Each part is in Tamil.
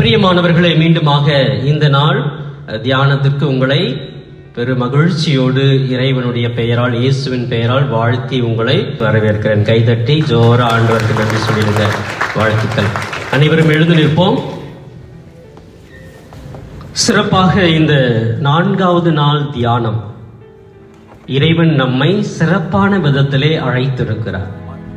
பிரியமானவர்களே மீண்டுமாக இந்த நாள் அஹ், தியானத்திற்கு உங்களை பெரு மகிழ்ச்சியோடு இறைவனுடைய பெயரால் இயேசுவின் பெயரால் வாழ்த்தி உங்களை வரவேற்கிறேன் கைதட்டி ஜோர ஆண்டவருக்கு நன்றி சொல்லிடுங்க வாழ்த்துக்கள் அனைவரும் எழுந்து நிற்போம் சிறப்பாக இந்த நான்காவது நாள் தியானம் இறைவன் நம்மை சிறப்பான விதத்திலே அழைத்திருக்கிறார்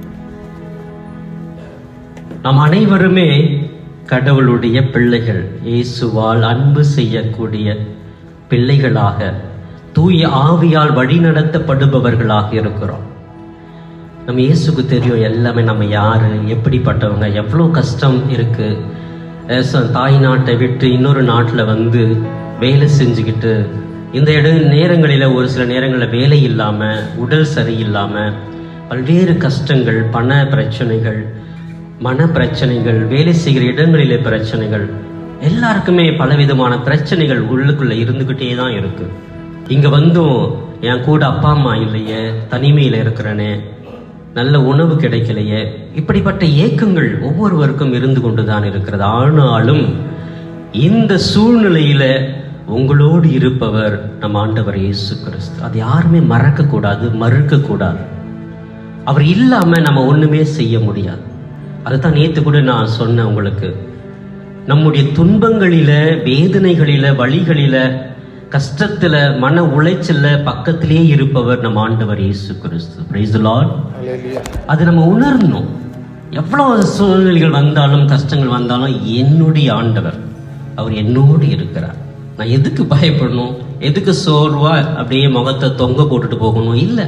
நாம் அனைவருமே கடவுளுடைய பிள்ளைகள் இயேசுவால் அன்பு செய்யக்கூடிய பிள்ளைகளாக தூய ஆவியால் வழிநடத்தப்படுபவர்களாக இருக்கிறோம் நம்ம இயேசுக்கு தெரியும் எல்லாமே நம்ம யாரு எப்படிப்பட்டவங்க எவ்வளோ கஷ்டம் இருக்கு அஹ் ச- தாய் நாட்டை விட்டு இன்னொரு நாட்டில் வந்து வேலை செஞ்சுக்கிட்டு இந்த இட நேரங்களில் ஒரு சில நேரங்களில் வேலை இல்லாமல் உடல் சரியில்லாமல் பல்வேறு கஷ்டங்கள் பண பிரச்சனைகள் மன பிரச்சனைகள் வேலை செய்கிற இடங்களிலே பிரச்சனைகள் எல்லாருக்குமே பலவிதமான பிரச்சனைகள் உள்ளுக்குள்ள இருந்துகிட்டே தான் இருக்கு இங்க வந்தும் என் கூட அப்பா அம்மா இல்லையே தனிமையில இருக்கிறனே நல்ல உணவு கிடைக்கலையே இப்படிப்பட்ட ஏக்கங்கள் ஒவ்வொருவருக்கும் இருந்து கொண்டுதான் இருக்கிறது ஆனாலும் இந்த சூழ்நிலையில உங்களோடு இருப்பவர் நம் ஆண்டவர் இயேசு கிறிஸ்து அது யாருமே மறக்க கூடாது மறுக்க கூடாது அவர் இல்லாம நம்ம ஒண்ணுமே செய்ய முடியாது அதுதான் நேத்து கூட நான் சொன்னேன் உங்களுக்கு நம்முடைய துன்பங்களில வேதனைகளில வழிகளில கஷ்டத்துல மன உளைச்சல்ல பக்கத்திலே இருப்பவர் நம் ஆண்டவர் இயேசு கிறிஸ்து Praise the Lord. அது நம்ம உணரணும் எவ்வளவு சூழ்நிலைகள் வந்தாலும் கஷ்டங்கள் வந்தாலும் என்னுடைய ஆண்டவர் அவர் என்னோடு இருக்கிறார் நான் எதுக்கு பயப்படணும் எதுக்கு சோர்வா அப்படியே முகத்தை தொங்க போட்டுட்டு போகணும் இல்லை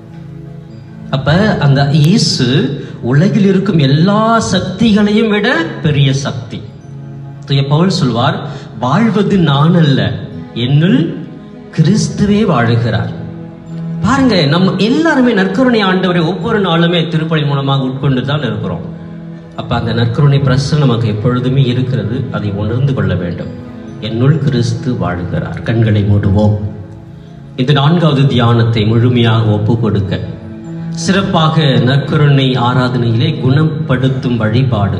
அப்ப அந்த இயேசு உலகில் இருக்கும் எல்லா சக்திகளையும் விட பெரிய சக்தி தூய பவுல் சொல்வார் வாழ்வது நான் அல்ல என்னுள் கிறிஸ்துவே வாழுகிறார் பாருங்க நம்ம எல்லாருமே நற்கருணை ஆண்டவரை ஒவ்வொரு நாளுமே திருப்பலி மூலமாக உட்கொண்டு தான் இருக்கிறோம் அப்ப அந்த நற்கருணை பிரசன் நமக்கு எப்பொழுதுமே இருக்கிறது அதை உணர்ந்து கொள்ள வேண்டும் என்னுள் கிறிஸ்து வாழுகிறார் கண்களை மூடுவோம் இந்த நான்காவது தியானத்தை முழுமையாக ஒப்பு கொடுக்க சிறப்பாக நற்கருணை ஆராதனையிலே குணப்படுத்தும் வழிபாடு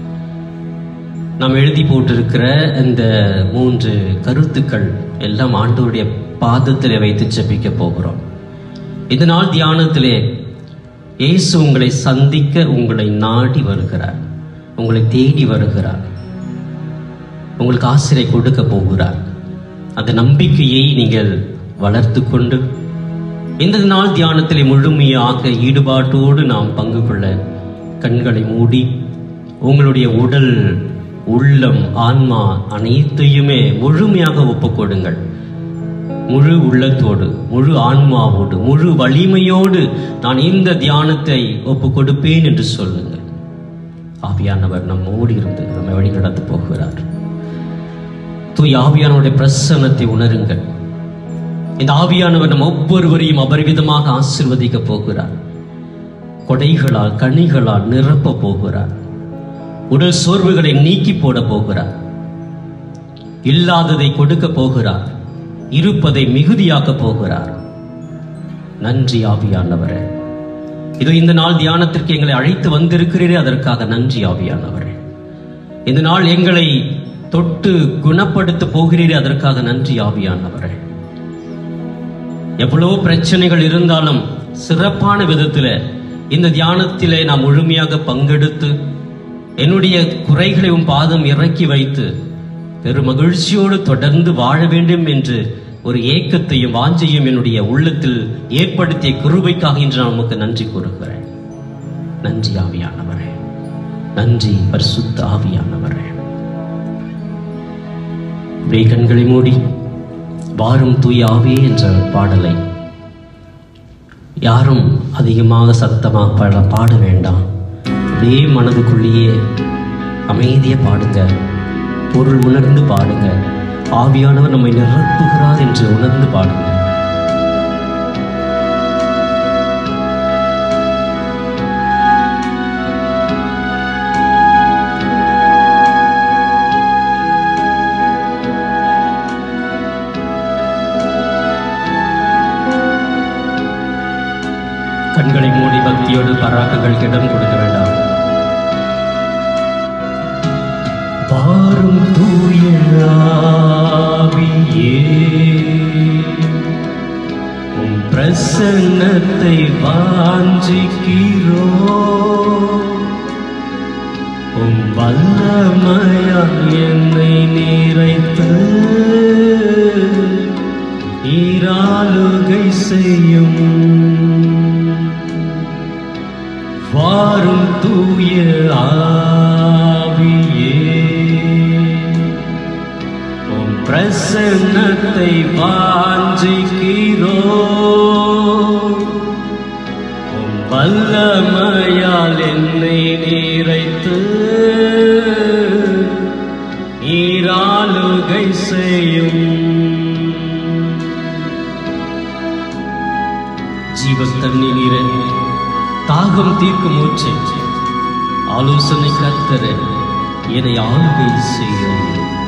நாம் எழுதி போட்டிருக்கிற இந்த மூன்று கருத்துக்கள் எல்லாம் ஆண்டவருடைய பாதத்திலே வைத்து ஜெபிக்க போகிறோம் இந்த நாள் தியானத்திலே இயேசு உங்களை சந்திக்க உங்களை நாடி வருகிறார் உங்களை தேடி வருகிறார் உங்களுக்கு ஆசிரியை கொடுக்க போகிறார் அந்த நம்பிக்கையை நீங்கள் வளர்த்து கொண்டு இந்த நாள் தியானத்திலே முழுமையாக ஈடுபாட்டோடு நாம் பங்கு கொள்ள கண்களை மூடி உங்களுடைய உடல் உள்ளம் ஆன்மா அனைத்தையுமே முழுமையாக ஒப்புக்கொடுங்கள் முழு உள்ளத்தோடு முழு ஆன்மாவோடு முழு வலிமையோடு நான் இந்த தியானத்தை ஒப்பு கொடுப்பேன் என்று சொல்லுங்கள் ஆவியானவர் நம்மோடு இருந்து நம்மை வழி நடத்த போகிறார் தூய் ஆவியானவருடைய பிரசன்னத்தை உணருங்கள் இந்த ஆவியானவர் நம் ஒவ்வொருவரையும் அபரிவிதமாக ஆசிர்வதிக்க போகிறார் கொடைகளால் கனிகளால் நிரப்ப போகிறார் உடல் சோர்வுகளை நீக்கி போட போகிறார் இல்லாததை கொடுக்க போகிறார் இருப்பதை மிகுதியாக்க போகிறார் நன்றி ஆவியானவரே இதோ இந்த நாள் தியானத்திற்கு எங்களை அழைத்து வந்திருக்கிறீரே அதற்காக நன்றி ஆவியானவரே இந்த நாள் எங்களை தொட்டு குணப்படுத்த போகிறீரே அதற்காக நன்றி ஆவியானவரே எவ்வளவு பிரச்சனைகள் இருந்தாலும் சிறப்பான விதத்துல இந்த தியானத்திலே நான் முழுமையாக பங்கெடுத்து என்னுடைய குறைகளை உன் பாதம் இறக்கி வைத்து பெரும் மகிழ்ச்சியோடு தொடர்ந்து வாழ வேண்டும் என்று ஒரு ஏக்கத்தையும் வாஞ்சையும் என்னுடைய உள்ளத்தில் ஏற்படுத்திய கிருபைக்காக இன்று நான் உமக்கு நன்றி கூறுகிறேன் நன்றி ஆவியானவரே நன்றி பரிசுத்த ஆவியானவரே அப்படியே கண்களை மூடி வாரும் தூய ஆவே என்ற பாடலை யாரும் அதிகமாக சத்தமாக பாட பாட வேண்டாம் அப்படியே மனதுக்குள்ளேயே அமைதியா பாடுங்க பொருள் உணர்ந்து பாடுங்க ஆவியானவர் நம்மை நிரப்புகிறார் என்று உணர்ந்து பாடுங்க கண்களை மூடி பக்தியோடு பராக்குகளுக்கு இடம் கொடுக்க வேண்டாம் வாரும் வாரும் தூய ஆவியே உம் பிரசன்னத்தை வாஞ்சிக்கிறோ உம் வல்லமையால் என்னை நிறைத்து ஈராளுகை செய்யும் வாரும் தூய ஆவியே உம் பிரசன்னத்தை வாஞ்சிக்கிறோ உம் வல்லமையால் என்னை நிறைத்து ஈராளுகை செய்யும் ஜீவ தண்ணீரே தாகம் தீர்க்கும் மூச்சை ஆலோசனை கத்தர என்னை ஆளுகை செய்யும்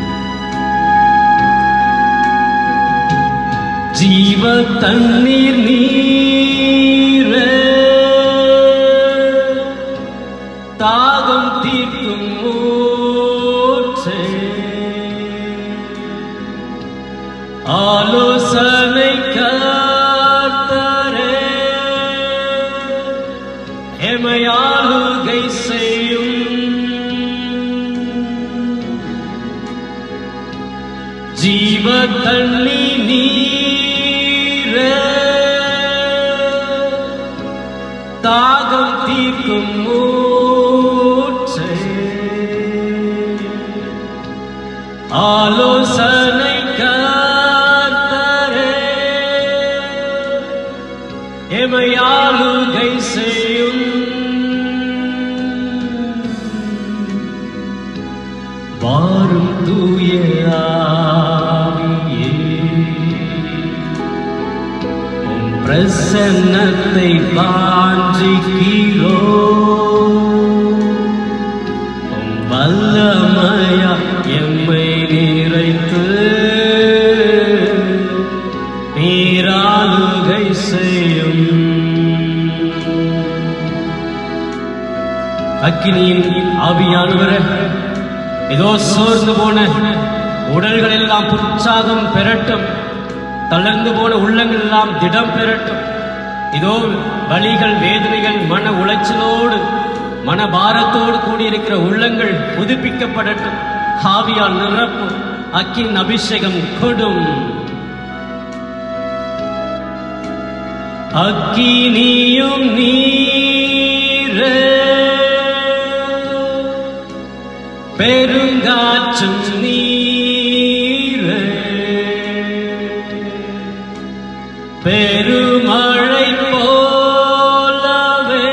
ஜீவ தண்ணீர் நீரே தாகம் தீர்க்கும் மூச்சே ஆலோசனை கத்தரே எமையாளுகை செய்யும் ஜீவ தண்ணி நீரே தாகம் தீர்க்கும் மூச்சே ஆலோசனை கத்தரே எமையாளுகை செய்யும் வாரும் தூய ஆவியே உம் பிரசன்னத்தை வாஞ்சிக்கிறோ உம் வல்லமையா எம்மை நிறைத்து நீராளுகை செய்யும் அக்கினியின் ஆவியானவரே இதோ சோர்ந்து போன உடல்கள் எல்லாம் உற்சாகம் பெறட்டும் தளர்ந்து போன உள்ளங்கள் எல்லாம் திடம் பெறட்டும் இதோ வலிகள் வேதனைகள் மன உளைச்சலோடு மன பாரத்தோடு கூடியிருக்கிற உள்ளங்கள் புதுப்பிக்கப்படட்டும் ஆவியால் நிரப்பும் அக்கின் அபிஷேகம் கொடும் அக்கினியும் நீரே பெருங்காற்றும் நீரே பெருமழை போலவே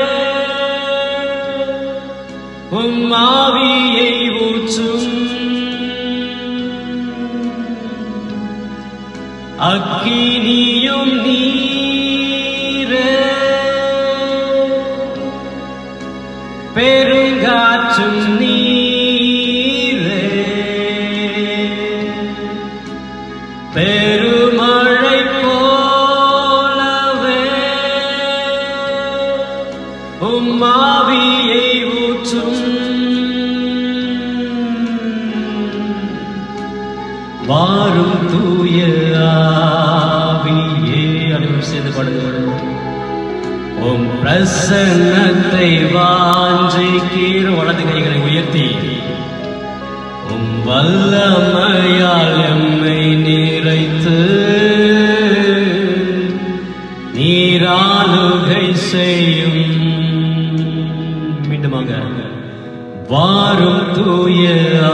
உம்மாவியை ஊற்றும் அக்கினியும் நீரே பெருங்காற்றும் நீரே பெருமழை போலவே உம்மாவியை ஊற்றும் வாரும் தூய ஆவியே அனைவரும் சேர்ந்து பாடுங்க உம் பிரசன்னத்தை வாஞ்சிக்கிற வலது கைகளை உயர்த்தி உம் வல்லமையால் எம்மை நிறைத்து நீராளுகை செய்யும் மீண்டுமாக வாரும் தூய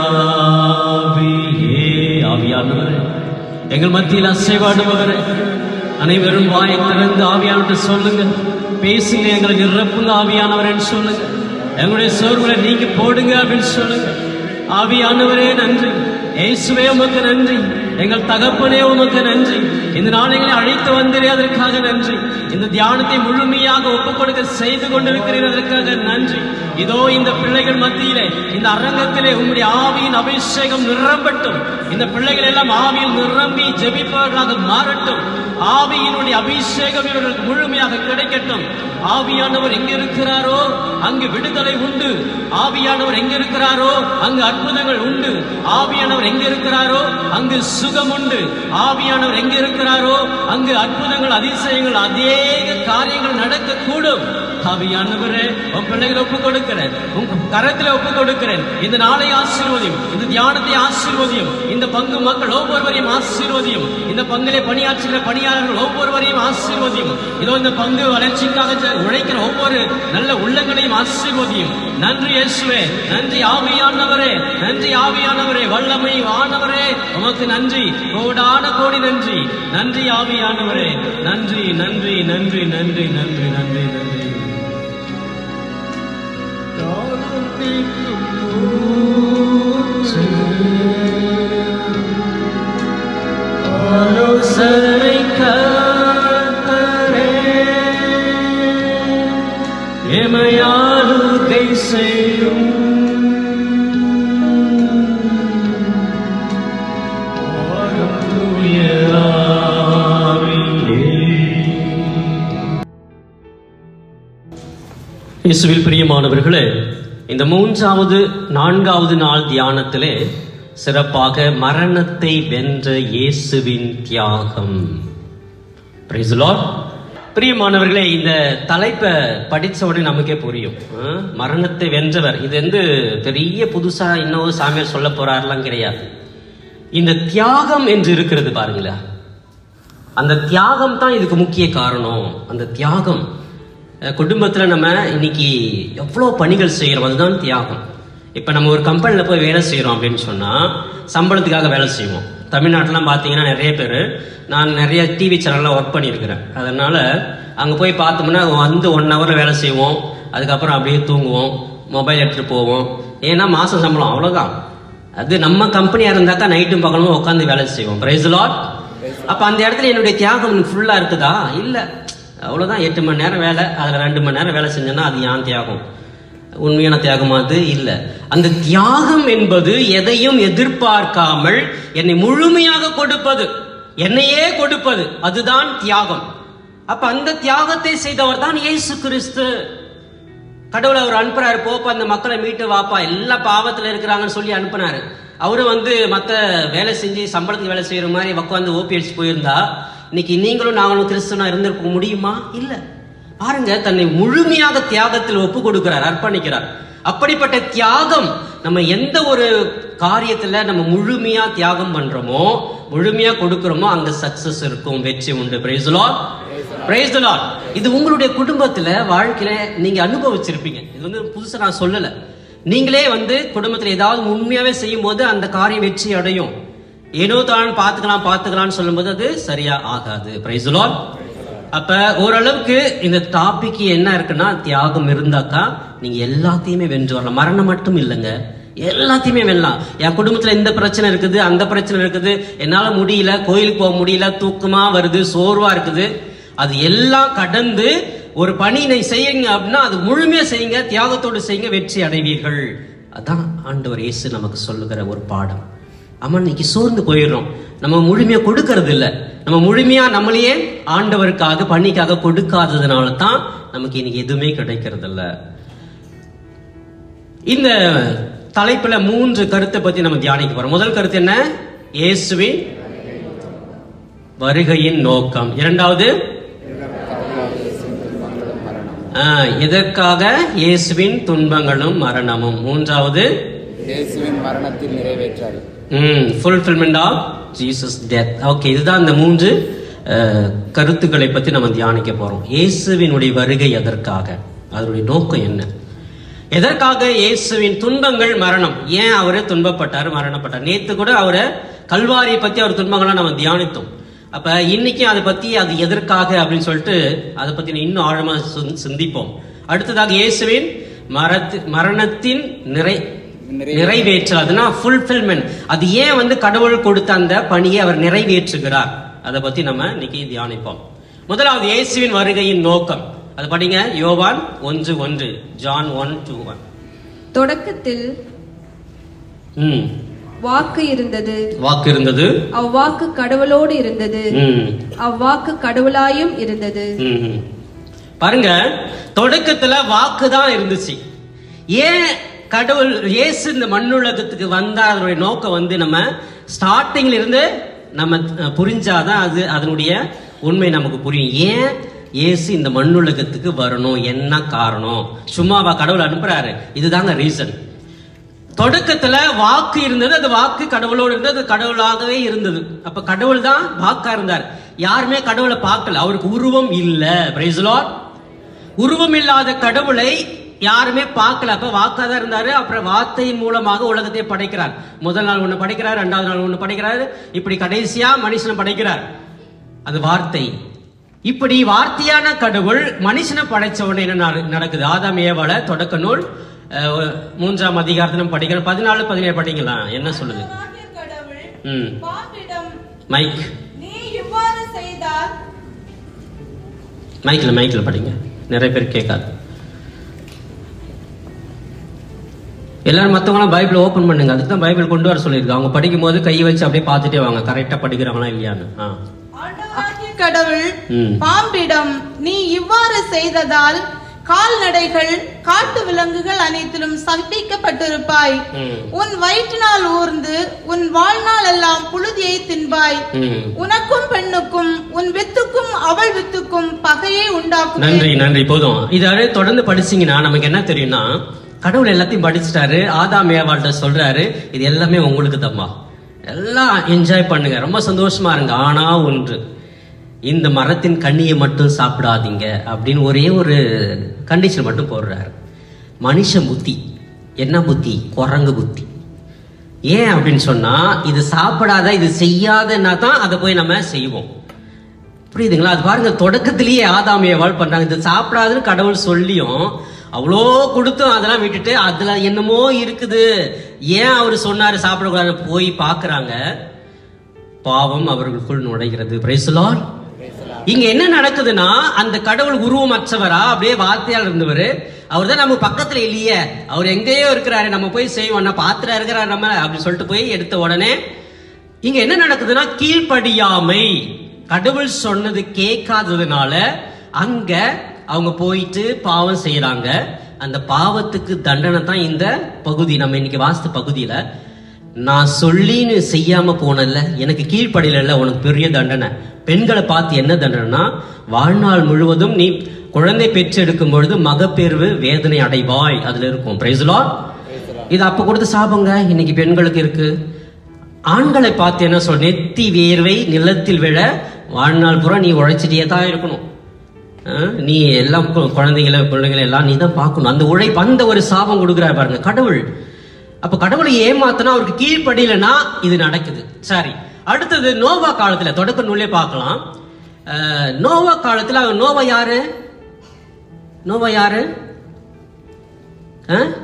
ஆவியே ஆவியானவரே எங்கள் மத்தியில் அசைவாடுபவரே அனைவரும் வாயை திறந்து ஆவியானவர்கிட்ட சொல்லுங்க பேசுங்க எங்களை நிரப்புங்க ஆவியானவரேன்னு சொல்லுங்க எங்களுடைய சோர்வுகளை நீங்க போடுங்க அப்படின்னு சொல்லுங்க ஆவியானவரே நன்றி இயேசுவே உமக்கு நன்றி எங்கள் தகப்பனே உமக்கு நன்றி இந்த நாளைகளை அழைத்து வந்தீரே அதற்காக நன்றி இந்த தியானத்தை முழுமையாக ஒப்புக் கொடுக்க செய்து கொண்டிருக்கிறீர் அதற்காக நன்றி இதோ இந்த பிள்ளைகள் மத்தியிலே இந்த அரங்கத்திலே உம்முடைய ஆவியின் அபிஷேகம் நிரம்பட்டும் இந்த பிள்ளைகள் எல்லாம் ஆவியில் நிரம்பி ஜெபிப்பவர்களாக மாறட்டும் ஆவியினுடைய அபிஷேகம் இவர்களுக்கு முழுமையாக கிடைக்கட்டும் ஆவியானவர் எங்க இருக்கிறாரோ அங்கு விடுதலை உண்டு ஆவியானவர் எங்க இருக்கிறாரோ அங்கு அற்புதங்கள் உண்டு ஆவியானவர் எங்க இருக்கிறாரோ அங்கு சுகம் உண்டு ஆவியானவர் எங்க இருக்கிறாரோ அங்கு அற்புதங்கள் அதிசயங்கள் அநேக காரியங்கள் நடக்கக்கூடும் ஆவியானவரே உன் பிள்ளைகளை ஒப்பு கொடுக்கிறேன் உங்க கரத்துல ஒப்பு கொடுக்கிறேன் இந்த நாளை ஆசீர்வதியும் இந்த தியானத்தை ஆசீர்வதியும் இந்த பங்கு மக்கள் ஒவ்வொருவரையும் ஆசீர்வதியும் இந்த பங்கிலே பணியாற்றுகிற பணியாளர்கள் ஒவ்வொருவரையும் ஆசீர்வதியும் இதோ இந்த பங்கு வளர்ச்சிக்காக ஜ- உழைக்கிற ஒவ்வொரு நல்ல உள்ளங்களையும் ஆசீர்வதியும் நன்றி இயேசுவே நன்றி ஆவியானவரே நன்றி ஆவியானவரே வல்லமை ஆனவரே உமக்கு நன்றி கோடான கோடி நன்றி நன்றி ஆவியானவரே நன்றி நன்றி நன்றி நன்றி நன்றி நன்றி நன்றி ஆலோசனை கர்த்தரே, எமையாளுகை செய்யும் வாரும் தூய ஆவியே. இயேசுவில் பிரியமானவர்களே இந்த மூன்றாவது நான்காவது நாள் தியானத்திலே சிறப்பாக மரணத்தை வென்ற இயேசுவின் தியாகம் Praise the Lord. பிரியமானவர்களே இந்த தலைப்பை படிச்ச உடனே நமக்கே புரியும் ஆ? மரணத்தை வென்றவர் இது வந்து பெரிய புதுசா இன்னொரு சாமியார் சொல்ல போறாருலாம் கிடையாது இந்த தியாகம் என்று இருக்கிறது பாருங்களேன் அந்த தியாகம் தான் இதுக்கு முக்கிய காரணம் அந்த தியாகம் அஹ் குடும்பத்துல நம்ம இன்னைக்கு எவ்வளோ பணிகள் செய்கிறோம் அதுதான் தியாகம் இப்போ நம்ம ஒரு கம்பெனியில் போய் வேலை செய்கிறோம் அப்படின்னு சொன்னால் சம்பளத்துக்காக வேலை செய்வோம் தமிழ்நாட்டிலாம் பார்த்தீங்கன்னா நிறைய பேர் நான் நிறைய டிவி சேனல்லாம் ஒர்க் பண்ணியிருக்கிறேன் அதனால் அங்கே போய் பார்த்தோம்னா வந்து ஒன் ஹவரில் வேலை செய்வோம் அதுக்கப்புறம் அப்படியே தூங்குவோம் மொபைல் எடுத்துகிட்டு போவோம் ஏன்னா மாதம் சம்பளம் அவ்வளோதான் அது நம்ம கம்பெனியாக இருந்தாக்கா நைட்டும் பகலும் உட்காந்து வேலை செய்வோம் பிரைஸ் லாட் அப்ப அந்த இடத்துல என்னுடைய தியாகம் ஃபுல்லா இருக்குதா இல்ல அவ்வளவுதான் எட்டு மணி நேரம் வேலை அதுல ரெண்டு மணி நேரம் வேலை செஞ்சேன்னா அது ஏன் தியாகம் உண்மையான தியாகம் அது இல்ல அந்த தியாகம் என்பது எதையும் எதிர்பார்க்காமல் என்னை முழுமையாக கொடுப்பது என்னையே கொடுப்பது அதுதான் தியாகம் அப்ப அந்த தியாகத்தை செய்தவர் தான் இயேசு கிறிஸ்து கடவுளை அவர் அனுப்புறாரு போப்பா அந்த மக்களை மீட்டு வாப்பா எல்லா பாவத்துல இருக்கிறாங்கன்னு சொல்லி அனுப்புனாரு அவரு வந்து மத்த வேலை செஞ்சு சம்பளத்துக்கு வேலை செய்யற மாதிரி உட்காந்து ஓபி அடிச்சு போயிருந்தா இன்னைக்கு நீங்களும் நாங்களும் கிறிஸ்துவனா இருந்திருக்க முடியுமா இல்ல பாருங்க தன்னை முழுமையாக தியாகத்தில் ஒப்பு கொடுக்கிறார் அர்ப்பணிக்கிறார் அப்படிப்பட்ட தியாகம் நம்ம எந்த ஒரு காரியத்துல நம்ம முழுமையா தியாகம் பண்றோமோ முழுமையா கொடுக்கிறோமோ அங்க சக்சஸ் இருக்கும் வெற்றி உண்டு praise Lord praise the Lord இது உங்களுடைய குடும்பத்துல வாழ்க்கையில நீங்க அனுபவிச்சிருப்பீங்க இது வந்து புதுசா நான் சொல்லல நீங்களே வந்து குடும்பத்துல ஏதாவது உண்மையாவே செய்யும் போது அந்த காரியம் வெற்றி அடையும் ஏனோ தான் பார்த்துக்கலாம் பார்த்துக்கலாம்னு சொல்லும்போது அது சரியா ஆகாது பிரைஸ் லார்ட் அப்ப ஓரளவுக்கு இந்த டாபிக் என்ன இருக்குன்னா தியாகம் இருந்தாக்கா நீங்க எல்லாத்தையுமே வென்று வரலாம் மரணம் மட்டும் இல்லைங்க எல்லாத்தையுமே வெல்லலாம் என் குடும்பத்துல இந்த பிரச்சனை இருக்குது அந்த பிரச்சனை இருக்குது என்னால முடியல கோயிலுக்கு போக முடியல தூக்கமா வருது சோர்வா இருக்குது அது எல்லாம் கடந்து ஒரு பணியினை செய்யுங்க அப்படின்னா அது முழுமையா செய்யுங்க தியாகத்தோடு செய்யுங்க வெற்றி அடைவீர்கள் அதான் ஆண்டவர் இயேசு நமக்கு சொல்லுகிற ஒரு பாடம் ஆமா இன்னைக்கு சோர்ந்து போயிடுறோம் நம்ம முழுமையா கொடுக்கறது இல்ல நம்ம முழுமையா நம்மளையே ஆண்டவருக்காக பணிக்காக கொடுக்காததுனால தான் நமக்கு இன்னைக்கு எதுவுமே கிடைக்கிறது இல்ல இந்த தலைப்புல மூன்று கருத்தை பத்தி நம்ம தியானிக்க போறோம் முதல் கருத்து என்ன இயேசுவின் வருகையின் நோக்கம் இரண்டாவது ஆ, எதற்காக இயேசுவின் துன்பங்களும் மரணமும் மூன்றாவது இயேசுவின் மரணத்தில் நிறைவேற்றார் fulfilment of Jesus death okay இதுதான் இந்த மூன்று அஹ், கருத்துக்களை பத்தி நம்ம தியானிக்க போறோம் இயேசுவினுடைய வருகை எதற்காக அதனுடைய நோக்கம் என்ன எதற்காக இயேசுவின் துன்பங்கள் மரணம் ஏன் அவரு துன்பப்பட்டார் மரணப்பட்டார் நேத்து கூட அவரை கல்வாரியை பத்தி அவர் துன்பங்கள்லாம் நம்ம தியானித்தோம் அப்ப இன்னைக்கு அதை பத்தி அது எதற்காக அப்படின்னு சொல்லிட்டு அதை பத்தி இன்னும் ஆழமா சிந்~ சிந்திப்போம் அடுத்ததாக இயேசுவின் மரத்து மரணத்தின் நிறை நிறைவேற்றல் அதுனா ஃபுல்ஃபில்மெண்ட் அது ஏன் வந்து கடவுள் கொடுத்த அந்த பணியை அவர் நிறைவேற்றுகிறார் அதை பத்தி நம்ம இன்னைக்கு தியானிப்போம் முதலாவது இயேசுவின் வருகையின் நோக்கம் அது படிங்க யோவான் ஒன்று ஒன்று ஜான் ஒன் டூ ஒன் தொடக்கத்தில் ம் வாக்கு இருந்தது வாக்கு இருந்தது அவ்வாக்கு கடவுளோடு இருந்தது ம் அவ்வாக்கு கடவுளாயும் இருந்தது ம், ம். பாருங்க தொடக்கத்துல வாக்கு தான் இருந்துச்சு ஏன் கடவுள் இயேசு இந்த மண்ணுலகத்துக்கு வந்தா அதனுடைய நோக்கம் வந்து நம்ம ஸ்டார்டிங்ல இருந்து நம்ம அஹ், புரிஞ்சாதான் அது அதனுடைய உண்மை நமக்கு புரியும் ஏன் இயேசு இந்த மண்ணுலகத்துக்கு வரணும் என்ன காரணம் சும்மாவா கடவுள் அனுப்புறாரு இதுதாங்க ரீசன் தொடக்கத்துல வாக்கு இருந்தது அது வாக்கு கடவுளோடு இருந்தது அது கடவுளாகவே இருந்தது அப்ப கடவுள் தான் வாக்கா இருந்தார் யாருமே கடவுளை பார்க்கல அவருக்கு உருவம் இல்ல பிரைஸ் லார்ட் உருவம் இல்லாத கடவுளை யாருமே பார்க்கல அப்ப வாக்கா தான் இருந்தாரு அப்புறம் வார்த்தையின் மூலமாக உலகத்தை படைக்கிறார் முதல் நாள் ஒண்ணு படைக்கிறார் ரெண்டாவது நாள் ஒண்ணு படைக்கிறாரு இப்படி கடைசியா மனுஷனை படைக்கிறார் அது வார்த்தை இப்படி வார்த்தையான கடவுள் மனுஷனை படைச்ச உடனே என்ன நட- நடக்குது ஆதாம் ஏவாள தொடக்க நூல் அஹ், மூன்றாம் அதிகாரத்தை நம்ம படிக்கிறோம் பதினாலு பதினேழு படிங்களா என்ன சொல்லுது தேவனாகிய கடவுள் ம் பாம்பிடம் மைக் நீ இவ்வாறு செய்தால் மைக்ல மைக்ல படிங்க நிறைய பேர் கேட்காது எல்லாரும் மத்தவங்களாம் பைபிள் ஓபன் பண்ணுங்க அதுக்கு தான் பைபிள் கொண்டு வர சொல்லியிருக்காங்க அவங்க படிக்கும் போது கை வச்சு அப்படியே பார்த்துட்டே வாங்க கரெக்டா படிக்கிறாங்களா இல்லையான்னு ஆ. ஆண்டவராகிய கடவுள் ம். பாம்பிடம் நீ இவ்வாறு செய்ததால் கால்நடைகள் காட்டு விலங்குகள் அனைத்திலும் சபிக்கப்பட்டிருப்பாய் ம். உன் வயிற்றினால் ஊர்ந்து உன் வாழ்நாள் எல்லாம் புழுதியை தின்பாய் ம். உனக்கும் பெண்ணுக்கும் உன் வித்துக்கும் அவள் வித்துக்கும் பகையை உண்டாக்கும் நன்றி நன்றி போதும் இதை தொடர்ந்து படிச்சீங்கன்னா நமக்கு என்ன தெரியும்னா கடவுள் எல்லாத்தையும் படிச்சுட்டாரு ஆதாம் ஏவாள்கிட்ட சொல்றாரு இது எல்லாமே உங்களுக்கு தம்மா எல்லாம் என்ஜாய் பண்ணுங்க ரொம்ப சந்தோஷமா இருங்க ஆனா ஒன்று இந்த மரத்தின் கண்ணியை மட்டும் சாப்பிடாதீங்க அப்படின்னு ஒரே ஒரு கண்டிஷன் மட்டும் போடுறாரு மனுஷ புத்தி என்ன புத்தி குரங்கு புத்தி ஏன் அப்படின்னு சொன்னா இது சாப்பிடாத இது செய்யாதன்னா தான் அதை போய் நம்ம செய்வோம் புரியுதுங்களா அது பாருங்க தொடக்கத்திலேயே ஆதாம் ஏவாள் பண்றாங்க இது சாப்பிடாதுன்னு கடவுள் சொல்லியும் அவ்வளோ கொடுத்தும் அதெல்லாம் விட்டுட்டு அதுல என்னமோ இருக்குது ஏன் அவர் சொன்னாரு சாப்பிடக்கூடாது போய் பார்க்கறாங்க பாவம் அவர்களுக்குள் நுழைகிறது பிரைசலால் இங்க என்ன நடக்குதுன்னா அந்த கடவுள் உருவமற்றவரா அப்படியே வார்த்தையால் இருந்தவர் அவர் தான் நம்ம பக்கத்துல இல்லையே அவர் எங்கேயோ இருக்கிறாரு நம்ம போய் செய்வோம் பாத்திரம் இருக்கிறாரு நம்ம அப்படின்னு சொல்லிட்டு போய் எடுத்த உடனே இங்க என்ன நடக்குதுன்னா கீழ்ப்படியாமை கடவுள் சொன்னது கேட்காததுனால அங்க அவங்க போயிட்டு பாவம் செய்யறாங்க அந்த பாவத்துக்கு தண்டனை தான் இந்த பகுதி நம்ம இன்னைக்கு வாஸ்து பகுதியில நான் சொல்லின்னு செய்யாம போனல எனக்கு கீழ்ப்படியில உனக்கு பெரிய தண்டனை பெண்களை பார்த்து என்ன தண்டனைனா வாழ்நாள் முழுவதும் நீ குழந்தை பெற்றெடுக்கும் பொழுது மகப்பேர்வு வேதனை அடைவாய் அதுல இருக்கும் பிரைஸ்லா இது அப்ப கொடுத்த சாபங்க இன்னைக்கு பெண்களுக்கு இருக்கு ஆண்களை பார்த்து என்ன சொல் நெத்தி வேர்வை நிலத்தில் விழ வாழ்நாள் பூரா நீ உழைச்சிட்டே தான் இருக்கணும் அஹ், நீ எல்லாம் கு- குழந்தைகளை பிள்ளைகளை எல்லாம் நீ தான் பார்க்கணும் அந்த உழைப்பு அந்த ஒரு சாபம் கொடுக்குறாரு பாருங்க கடவுள் அப்ப கடவுளை ஏமாத்தினா அவருக்கு கீழ்ப்படியலனா இது நடக்குது சரி அடுத்தது நோவா காலத்துல தொடக்க நூலே பார்க்கலாம் அஹ், நோவா காலத்துல அவன் நோவா யாரு நோவா யாரு அஹ்?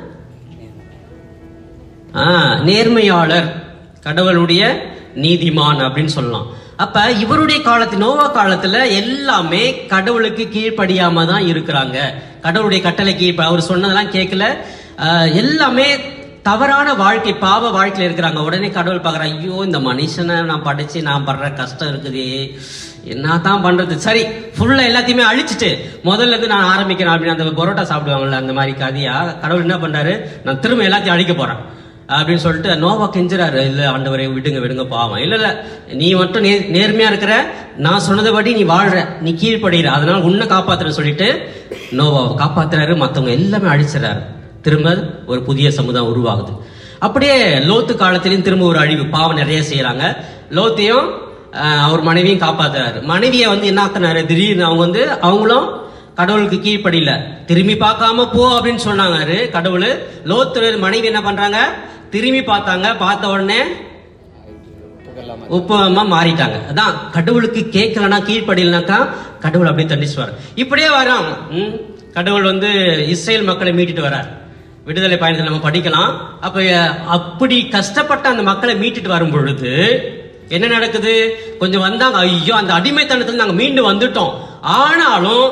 ஆ, நேர்மையாளர் கடவுளுடைய நீதிமான் அப்படின்னு சொல்லலாம் அப்ப இவருடைய காலத்து நோவா காலத்துல எல்லாமே கடவுளுக்கு கீழ்ப்படியாம தான் இருக்கிறாங்க கடவுளுடைய கட்டளை கீழ் அவர் சொன்னதெல்லாம் கேட்கல ஆ, எல்லாமே தவறான வாழ்க்கை பாவ வாழ்க்கையில இருக்கிறாங்க உடனே கடவுள் பார்க்கற ஐயோ இந்த மனுஷனை நான் படிச்சு நான் படுற கஷ்டம் இருக்குதே என்ன தான் பண்றது சரி ஃபுல்லா எல்லாத்தையுமே அழிச்சிட்டு முதல்ல இருந்து நான் ஆரம்பிக்கிறேன் அப்படின்னு அந்த பரோட்டா சாப்பிடுவாங்கல்ல அந்த மாதிரி கதையா கடவுள் என்ன பண்றாரு நான் திரும்ப எல்லாத்தையும் அழிக்க போறேன் அப்படின்னு சொல்லிட்டு நோவா கெஞ்சுறாரு இல்ல ஆண்டவரே விடுங்க விடுங்க பாவம் இல்ல இல்ல நீ மட்டும் நே- நேர்மையா இருக்கிற நான் சொன்னதைபடி நீ வாழ்ற நீ கீழ்ப்படுகிற அதனால உன்னை காப்பாத்துறேன்னு சொல்லிட்டு நோவாவை காப்பாத்துறாரு மத்தவங்க எல்லாமே அழிச்சிடறாரு திரும்ப ஒரு புதிய சமுதாயம் உருவாகுது அப்படியே லோத்து காலத்திலையும் திரும்ப ஒரு அழிவு பாவம் நிறைய செய்யறாங்க லோத்தையும் ஆஹ், அவர் மனைவியும் காப்பாத்துறாரு மனைவியை வந்து என்ன ஆக்குனாரு திடீர்னு அவங்க வந்து அவங்களும் கடவுளுக்கு கீழ்ப்படியில திரும்பி பார்க்காம போ அப்படின்னு சொன்னாங்க கடவுள் லோத்து மனைவி என்ன பண்றாங்க திரும்பி பார்த்தாங்க பார்த்த உடனே புகழாம உப்பமா மாறிட்டாங்க அதான் கடவுளுக்கு கேட்கலனா கீழ்ப்படியலனாக்கா கடவுள் அப்படியே தண்டிச்சுவார் இப்படியே வரோம் ம், கடவுள் வந்து இஸ்ரேல் மக்களை மீட்டுட்டு வரார் விடுதலை பயணத்தில் நம்ம படிக்கலாம் அப்ப அஹ், அப்படி கஷ்டப்பட்ட அந்த மக்களை மீட்டுட்டு வரும் பொழுது என்ன நடக்குது கொஞ்சம் வந்தாங்க ஐயோ அந்த அடிமைத்தனத்துல நாங்க மீண்டு வந்துட்டோம் ஆனாலும்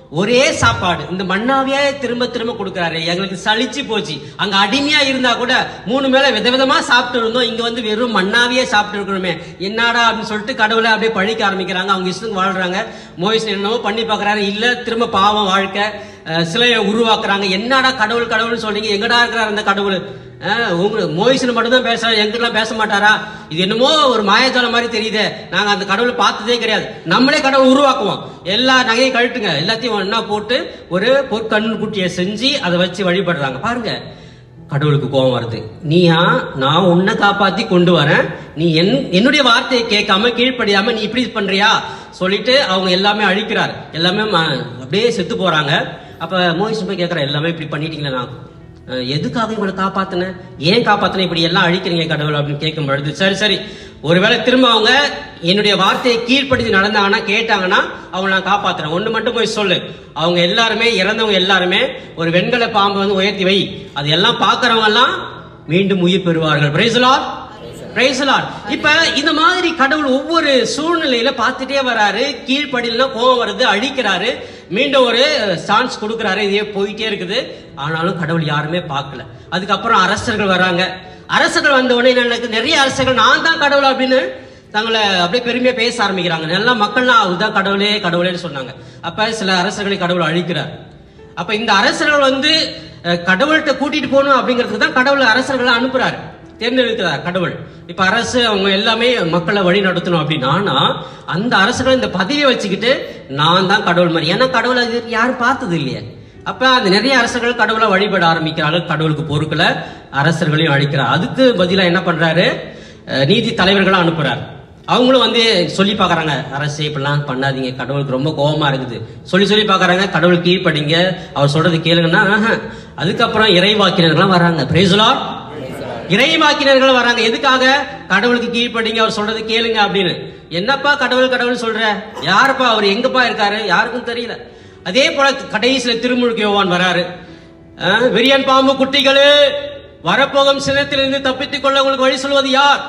ஒரே சாப்பாடு இந்த மண்ணாவே திரும்ப திரும்ப கொடுக்கறாரு எங்களுக்கு சலிச்சு போச்சு அங்க அடிமையா இருந்தா கூட மூணு மேல விதவிதமா சாப்பிட்டு இருந்தோம் இங்க வந்து வெறும் மண்ணாவே சாப்பிட்டு இருக்கிறோமே என்னடா அப்படின்னு சொல்லிட்டு கடவுளை அப்படியே பழிக்க ஆரம்பிக்கிறாங்க அவங்க இஷ்டத்துக்கு வாழ்றாங்க மோயிஸ் என்னவோ பண்ணி பார்க்கறாரு இல்ல திரும்ப பாவம் வாழ்க்கை அஹ், சிலையை உருவாக்குறாங்க என்னடா கடவுள் கடவுள்னு சொல்றீங்க எங்கடா இருக்கிறார் அந்த கடவுள் அஹ், உங்க மோயிஸ்னு மட்டும் தான் பேசுறாரு எங்கிட்டலாம் பேச மாட்டாரா இது என்னமோ ஒரு மாயாஜாலம் மாதிரி தெரியுதே நாங்க அந்த கடவுளை பார்த்ததே கிடையாது நம்மளே கடவுள் உருவாக்குவோம் எல்லா நகையும் கழட்டுங்க எல்லாத்தையும் ஒண்ணா போட்டு ஒரு பொற்கண் குட்டியை செஞ்சு அதை வச்சு வழிபடுறாங்க பாருங்க கடவுளுக்கு கோபம் வருது நீயா நான் உன்னை காப்பாத்தி கொண்டு வரேன் நீ என் என்னுடைய வார்த்தையை கேட்காம கீழ்ப்படியாம நீ இப்படி பண்றியா சொல்லிட்டு அவங்க எல்லாமே அழிக்கிறார் எல்லாமே ம- அப்படியே செத்து போறாங்க அப்ப மோகிஷ் போய் கேட்கற எல்லாமே இப்படி பண்ணிட்டீங்களே நான் அஹ், எதுக்காக இவங்களை காப்பாத்தினேன் ஏன் காப்பாத்தின இப்படி எல்லாம் அழிக்கிறீங்க கடவுள் அப்படின்னு கேட்கும் பொழுது சரி சரி ஒருவேளை திரும்ப அவங்க என்னுடைய வார்த்தையை கீழ்ப்படுத்தி நடந்தாங்கன்னா கேட்டாங்கன்னா அவங்க நான் காப்பாத்துறேன் ஒண்ணு மட்டும் போய் சொல்லு அவங்க எல்லாருமே இறந்தவங்க எல்லாருமே ஒரு வெண்கல பாம்பு வந்து உயர்த்தி வை அது எல்லாம் பாக்குறவங்க எல்லாம் மீண்டும் உயிர் பெறுவார்கள் பிரைசலார் பிரைசலார் இப்ப இந்த மாதிரி கடவுள் ஒவ்வொரு சூழ்நிலையில பார்த்துட்டே வராரு கீழ்ப்படியில கோவம் வருது அழிக்கிறாரு மீண்டும் ஒரு சான்ஸ் கொடுக்கறாரு இதே போயிட்டே இருக்குது ஆனாலும் கடவுள் யாருமே பார்க்கல அதுக்கப்புறம் அரசர்கள் வராங்க அரசர்கள் வந்த உடனே என்ன நடக்குது? நிறைய அரசர்கள் நான் தான் கடவுள் அப்படின்னு தங்களை அப்படியே பெருமையா பேச ஆரம்பிக்கிறாங்க எல்லா மக்கள்லாம் அதுதான் கடவுளே கடவுளேன்னு சொன்னாங்க அப்ப சில அரசர்களை கடவுள் அழிக்கிறார் அப்ப இந்த அரசர்கள் வந்து அஹ், கடவுள்கிட்ட கூட்டிட்டு போகணும் அப்படிங்கிறதுக்கு தான் கடவுள் அரசர்களை அனுப்புறாரு தேர்ந்தெடுக்கிறார் கடவுள் இப்ப அரசு அவங்க எல்லாமே மக்களை வழி நடத்தணும் அப்படின்னா ஆனா, அந்த அரசர்கள் இந்த பதவியை வச்சுக்கிட்டு நான் தான் கடவுள் மாதிரி ஏன்னா கடவுள் அது யாரும் பார்த்தது இல்லையே அப்ப அந்த நிறைய அரசர்கள் கடவுளை வழிபட ஆரம்பிக்கிறார்கள் கடவுளுக்கு பொறுக்கல அரசர்களையும் அழிக்கிறார் அதுக்கு பதிலா என்ன பண்றாரு அஹ், நீதி தலைவர்களா அனுப்புறாரு அவங்களும் வந்து சொல்லி பார்க்கறாங்க அரசே இப்படிலாம் பண்ணாதீங்க கடவுளுக்கு ரொம்ப கோபமா இருக்குது சொல்லி சொல்லி பார்க்கறாங்க கடவுள் கீழ்ப்படிங்க அவர் சொல்றது கேளுங்கன்னா ஆஹா. அதுக்கப்புறம் இறைவாக்கினர்கள்லாம் வராங்க பிரேசுலா இறைவாக்கினர்கள் வராங்க எதுக்காக கடவுளுக்கு கீழ்ப்படிங்க அவர் சொல்றது கேளுங்க அப்படின்னு என்னப்பா கடவுள் கடவுள் சொல்ற யாருப்பா அவர் எங்கப்பா இருக்காரு யாருக்கும் தெரியல அதே போல கடைசியில திருமுழுக்கு யோவான் வராரு அஹ், விரியன் பாம்பு குட்டிகளே வரப்போகும் சினத்திலிருந்து தப்பித்துக் கொள்ள உங்களுக்கு வழி சொல்வது யார்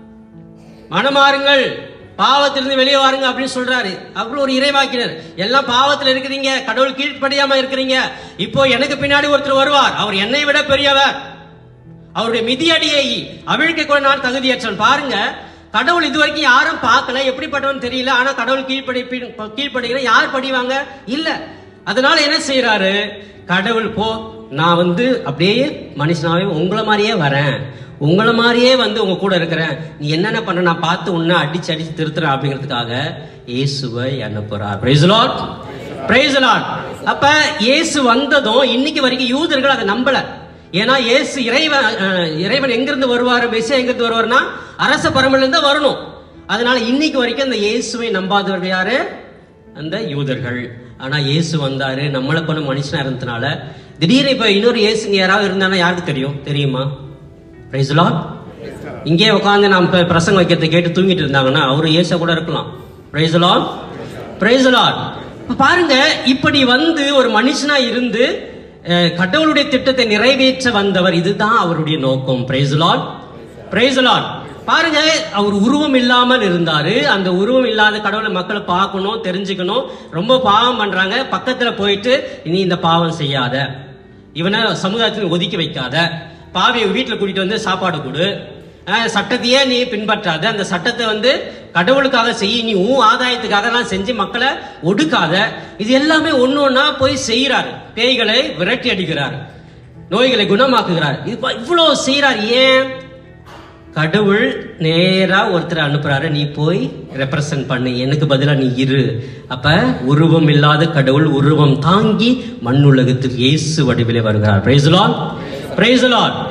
மனமாறுங்கள் பாவத்திலிருந்து வெளியே வாருங்க அப்படின்னு சொல்றாரு அப்புறம் ஒரு இறைவாக்கினர் எல்லாம் பாவத்துல இருக்கிறீங்க கடவுள் கீழ்ப்படியாம இருக்கிறீங்க இப்போ எனக்கு பின்னாடி ஒருத்தர் வருவார் அவர் என்னை விட பெரியவர் அவருடைய மிதியடியை அவிழ்க்க கூட நான் தகுதியற்றவன் பாருங்க கடவுள் இது வரைக்கும் யாரும் பார்க்கல எப்படிப்பட்டவன் தெரியல ஆனா கடவுள் கீழ்ப்படி கீழ்ப்படுகிற யார் படிவாங்க இல்ல அதனால என்ன செய்யறாரு கடவுள் போ நான் வந்து அப்படியே மனுஷனாவே உங்களை மாதிரியே வரேன் உங்களை மாதிரியே வந்து உங்க கூட இருக்கிறேன் நீ என்னென்ன பண்ண நான் பார்த்து உன்னை அடிச்சு அடிச்சு திருத்துறேன் அப்படிங்கிறதுக்காக இயேசுவை அனுப்புறார் பிரைஸ் லார்ட் பிரைஸ் லார்ட் அப்ப இயேசு வந்ததும் இன்னைக்கு வரைக்கும் யூதர்கள் அதை நம்பல ஏன்னா இயேசு இறைவன் அஹ், இறைவன் எங்கிருந்து வருவார் மெஸ்ஸியா எங்கிருந்து வருவார்னா அரச பரம்பரையில இருந்து வரணும் அதனால இன்னைக்கு வரைக்கும் அந்த இயேசுவை நம்பாதவர்கள் யாரு அந்த யூதர்கள் ஆனா இயேசு வந்தாரு நம்மளை கொண்டு மனுஷனா இருந்ததுனால திடீர்னு இப்ப இன்னொரு இயேசுங்க யாராவது இருந்தானா யாருக்கு தெரியும் தெரியுமா பிரைஸ் லார்ட் இங்கே உட்காந்து நாம் இப்ப பிரசங்கம் வைக்கிறத கேட்டு தூங்கிட்டு இருந்தாங்கன்னா அவரு இயேசு கூட இருக்கலாம் பிரைஸ் லார்ட் பிரைஸ் லார்ட் இப்ப பாருங்க இப்படி வந்து ஒரு மனுஷனா இருந்து அஹ், கடவுளுடைய திட்டத்தை நிறைவேற்ற வந்தவர் இதுதான் அவருடைய நோக்கம் பிரைஸ் லார்ட் பிரைஸ் லார்ட் பாருங்க அவர் உருவம் இல்லாமல் இருந்தாரு அந்த உருவம் இல்லாத கடவுளை மக்களை பார்க்கணும் தெரிஞ்சுக்கணும் ரொம்ப பாவம் பண்றாங்க பக்கத்துல போயிட்டு இனி இந்த பாவம் செய்யாத இவனை சமுதாயத்தில் ஒதுக்கி வைக்காத பாவியை வீட்டுல கூட்டிட்டு வந்து சாப்பாடு கொடு அஹ், சட்டத்தையே நீ பின்பற்றாத அந்த சட்டத்தை வந்து கடவுளுக்காக செய்ய நீ உன் ஆதாயத்துக்காக எல்லாம் செஞ்சு மக்களை ஒடுக்காத இது எல்லாமே ஒண்ணு ஒண்ணா போய் செய்யறாரு பேய்களை விரட்டி அடிக்கிறார் நோய்களை குணமாக்குகிறார் இது பா- இவ்வளவு செய்யறார் ஏன் கடவுள் நேரா ஒருத்தர் அனுப்புறாரு நீ போய் ரெப்ரசன்ட் பண்ணு எனக்கு பதிலா நீ இரு அப்ப உருவம் இல்லாத கடவுள் உருவம் தாங்கி மண்ணுலகத்தில் இயேசு வடிவிலே வருகிறார் praise Lord praise Lord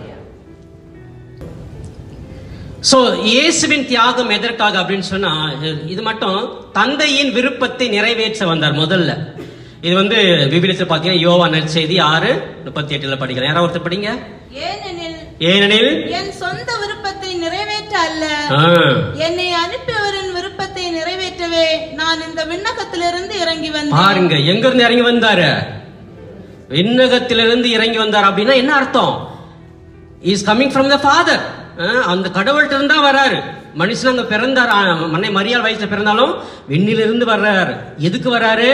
so இயேசுவின் தியாகம் எதற்காக அப்படின்னு சொன்னா இது மட்டும் தந்தையின் விருப்பத்தை நிறைவேற்ற வந்தார் முதல்ல இது வந்து விபிலியத்தில் பாத்தீங்கன்னா யோவா நற்செய்தி ஆறு முப்பத்தி எட்டுல படிக்கிறேன் யாராவது ஒருத்தர் படிங்க ஏனெனில் ஏனெனில் என் சொந்த விருப்பத்தை நிறைவேற்ற அல்ல ஆ, என்னை அனுப்பியவரின் விருப்பத்தை நிறைவேற்றவே நான் இந்த விண்ணகத்திலிருந்து இறங்கி வந்தேன் பாருங்க எங்க இருந்து இறங்கி வந்தாரு விண்ணகத்திலிருந்து இறங்கி வந்தார் அப்படின்னா என்ன அர்த்தம் is coming from the Father அந்த கடவுள்கிட்ட இருந்தா வராரு மனுஷன் அங்க பிறந்தார் ஆ, மன்னை மரியாள் வயசுல பிறந்தாலும் விண்ணிலிருந்து வர்றாரு எதுக்கு வராரு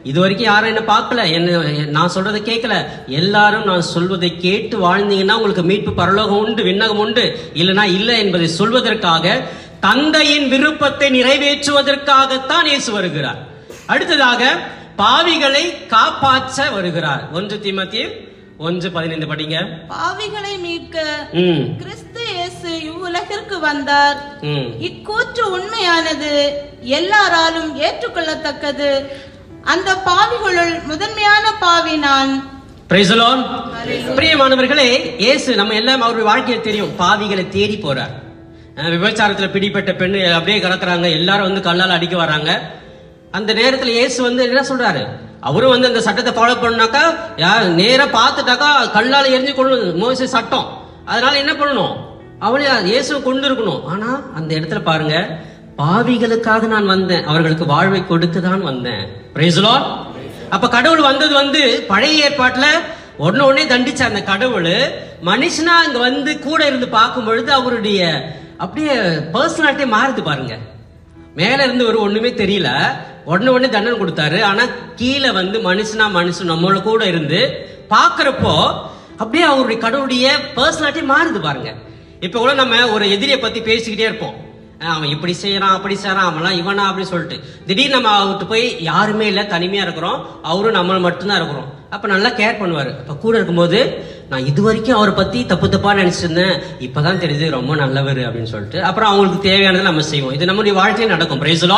இது வரைக்கும் யாரும் என்ன பார்க்கல என்ன நான் சொல்றதை கேட்கல எல்லாரும் நான் சொல்வதை கேட்டு வாழ்ந்தீங்கன்னா உங்களுக்கு மீட்பு பரலோகம் உண்டு விண்ணகம் உண்டு இல்லைன்னா இல்லை என்பதை சொல்வதற்காக தந்தையின் விருப்பத்தை நிறைவேற்றுவதற்காகத்தான் இயேசு வருகிறார் அடுத்ததாக பாவிகளை காப்பாற்ற வருகிறார் ஒன்று தீமத்தி ஒன்று பதினைந்து படிங்க பாவிகளை மீட்க ம் கிறிஸ்து இயேசு இவ்வுலகிற்கு வந்தார் ம் இக்கூற்று உண்மையானது எல்லாராலும் ஏற்றுக்கொள்ளத்தக்கது அந்த பாவிகளுள் முதன்மையான பாவி நான் Praise the Lord. பிரியமானவர்களே இயேசு நம்ம எல்லாம் அவருடைய வாழ்க்கையில் தெரியும் பாவிகளை தேடி போறார் அஹ் விபச்சாரத்துல பிடிப்பட்ட பெண்ணு அப்படியே கிடக்குறாங்க எல்லாரும் வந்து கல்லால் அடிக்க வராங்க அந்த நேரத்துல இயேசு வந்து என்ன சொல்றாரு அவரும் வந்து அந்த சட்டத்தை ஃபாலோ பண்ணாக்கா யார் நேரா பார்த்துட்டாக்கா கல்லால எரிஞ்சு கொள்ளு மோச சட்டம் அதனால என்ன பண்ணணும் அவளை இயேசு கொண்டு இருக்கணும் ஆனா அந்த இடத்துல பாருங்க பாவிகளுக்காக நான் வந்தேன் அவர்களுக்கு வாழ்வை கொடுத்து தான் வந்தேன் Praise the Lord. அப்ப கடவுள் வந்தது வந்து பழைய ஏற்பாட்டுல ஒன்னு உடனே தண்டிச்ச அந்த கடவுள் மனுஷனா அங்க வந்து கூட இருந்து பார்க்கும் பொழுது அவருடைய அப்படியே பர்சனாலிட்டி மாறுது பாருங்க மேல இருந்து ஒரு ஒண்ணுமே தெரியல உடனே உடனே தண்டனை கொடுத்தாரு ஆனா கீழே வந்து மனுஷனா மனுஷன் நம்மள கூட இருந்து பாக்குறப்போ அப்படியே அவருடைய கடவுளுடைய பர்சனாலிட்டி மாறுது பாருங்க இப்ப கூட நம்ம ஒரு எதிரியை பத்தி பேசிக்கிட்டே இருப்போம் அஹ் அவன் இப்படி செய்யறான் அப்படி செய்யறான் அவன்லாம் இவனா அப்படின்னு சொல்லிட்டு திடீர்னு நம்ம அவர்கிட்ட போய் யாருமே இல்ல தனிமையா இருக்கிறோம் அவரும் நம்ம மட்டும்தான் இருக்கிறோம் அப்ப நல்லா கேர் பண்ணுவாரு அப்ப கூட இருக்கும்போது நான் இது வரைக்கும் அவரை பத்தி தப்பு தப்பா நினைச்சிருந்தேன் இப்பதான் தெரியுது ரொம்ப நல்லவர் அப்படின்னு சொல்லிட்டு அப்புறம் அவங்களுக்கு தேவையானதை நம்ம செய்வோம் இது நம்முடைய வாழ்க்கையில் நடக்கும் பிரைஸ்லா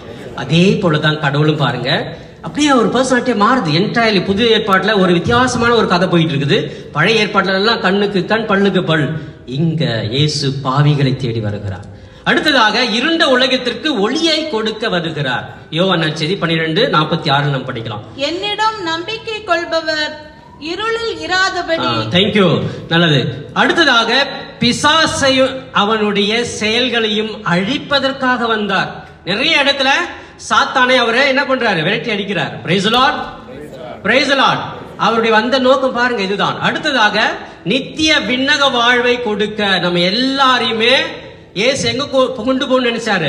அதே போலதான் கடவுளும் பாருங்க அப்படியே ஒரு பர்சனாலிட்டியே மாறுது என்டையர்லி புது ஏற்பாட்டுல ஒரு வித்தியாசமான ஒரு கதை போயிட்டு இருக்குது பழைய ஏற்பாட்டுல எல்லாம் கண்ணுக்கு கண் பல்லுக்கு பல் இங்க இயேசு பாவிகளை தேடி வருகிறார் அடுத்ததாக இருண்ட உலகத்திற்கு ஒளியை கொடுக்க வருகிறார் யோவான் நற்செய்தி பன்னிரெண்டு நாற்பத்தி ஆறு நாம் படிக்கலாம் என்னிடம் நம்பிக்கை கொள்பவர் இருளில் இராதபடி தேங்க்யூ நல்லது அடுத்ததாக பிசாசையும் அவனுடைய செயல்களையும் அழிப்பதற்காக வந்தார் நிறைய இடத்துல சாத்தானை அவரை என்ன பண்றாரு விரட்டி அடிக்கிறார் பிரைஸ் லார்ட் பிரைஸ் லார்ட் அவருடைய வந்த நோக்கம் பாருங்க இதுதான் அடுத்ததாக நித்திய விண்ணக வாழ்வை கொடுக்க நம்ம எல்லாரையுமே ஏசு எங்க கொ- கொண்டு போகணும்னு நினைச்சாரு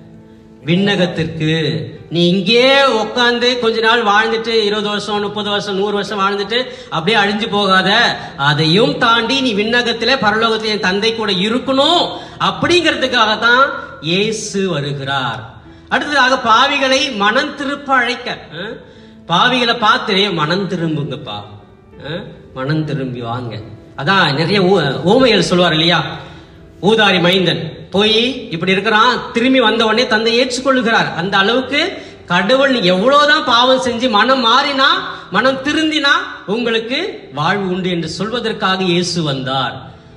விண்ணகத்திற்கு நீ இங்கே உட்காந்து கொஞ்ச நாள் வாழ்ந்துட்டு இருபது வருஷம் முப்பது வருஷம் நூறு வருஷம் வாழ்ந்துட்டு அப்படியே அழிஞ்சு போகாத அதையும் தாண்டி நீ விண்ணகத்திலே பரலோகத்திலே என் தந்தை கூட இருக்கணும் அப்படிங்கிறதுக்காக தான் இயேசு வருகிறார் அடுத்ததாக பாவிகளை மனம் திருப்ப அழைக்க அஹ், பாவிகளை பார்த்து மனம் திரும்புங்கப்பா அஹ், மனம் திரும்பி வாங்க அதான் நிறைய ஊ- ஊமைகள் சொல்லுவார் இல்லையா ஊதாரி மைந்தன் போய் இப்படி இருக்கிறான் திரும்பி வந்த உடனே தந்தை ஏற்றுக்கொள்ளுகிறார் அந்த அளவுக்கு கடவுள் நீ எவ்வளவுதான் பாவம் செஞ்சு மனம் மாறினா மனம் திருந்தினா உங்களுக்கு வாழ்வு உண்டு என்று சொல்வதற்காக இயேசு வந்தார்